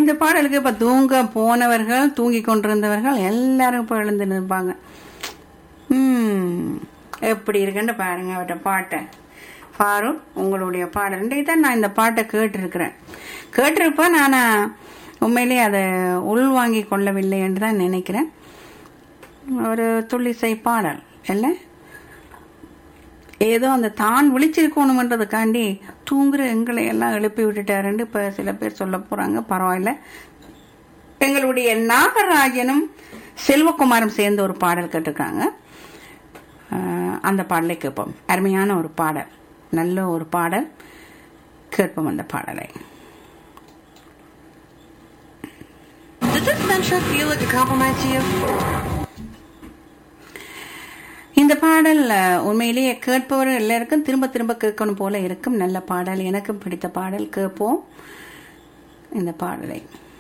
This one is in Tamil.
இந்த பாடலுக்கு இப்ப தூங்க போனவர்கள் தூங்கி கொண்டிருந்தவர்கள் எல்லாரும் இப்ப எழுந்து நிற்பாங்க ம் எப்படி இருக்குன்னு பாருங்க அவர்கிட்ட பாட்டை பாரு உங்களுடைய பாடல் இன்றைக்கு தான் நான் இந்த பாட்டை கேட்டிருக்கிறேன் கேட்டிருப்பேன் நான் உண்மையிலே அதை உள்வாங்கி கொள்ளவில்லை என்று தான் நினைக்கிறேன் ஒரு துள்ளிசை பாடல் இல்லை ஏதோ அந்த தான் விழிச்சிருக்கணுமன்றதுக்காண்டி தூங்குற எங்களை எல்லாம் எழுப்பி விட்டுட்டாருன்னு இப்ப சில பேர் சொல்ல போறாங்க பரவாயில்ல எங்களுடைய நாகராஜனும் செல்வகுமாரும் சேர்ந்து ஒரு பாடல் கேட்டிருக்காங்க ஆஹ் அந்த பாடலை கேட்போம் அருமையான ஒரு பாடல் நல்ல ஒரு பாடல் கேட்போம் அந்த பாடலை Did this venture feel like a compromise to you? இந்த பாடல் அஹ், உண்மையிலேயே கேட்பவர் எல்லாருக்கும் திரும்ப திரும்ப கேட்கணும் போல இருக்கும் நல்ல பாடல் எனக்கும் பிடித்த பாடல் கேட்போம் இந்த பாடலை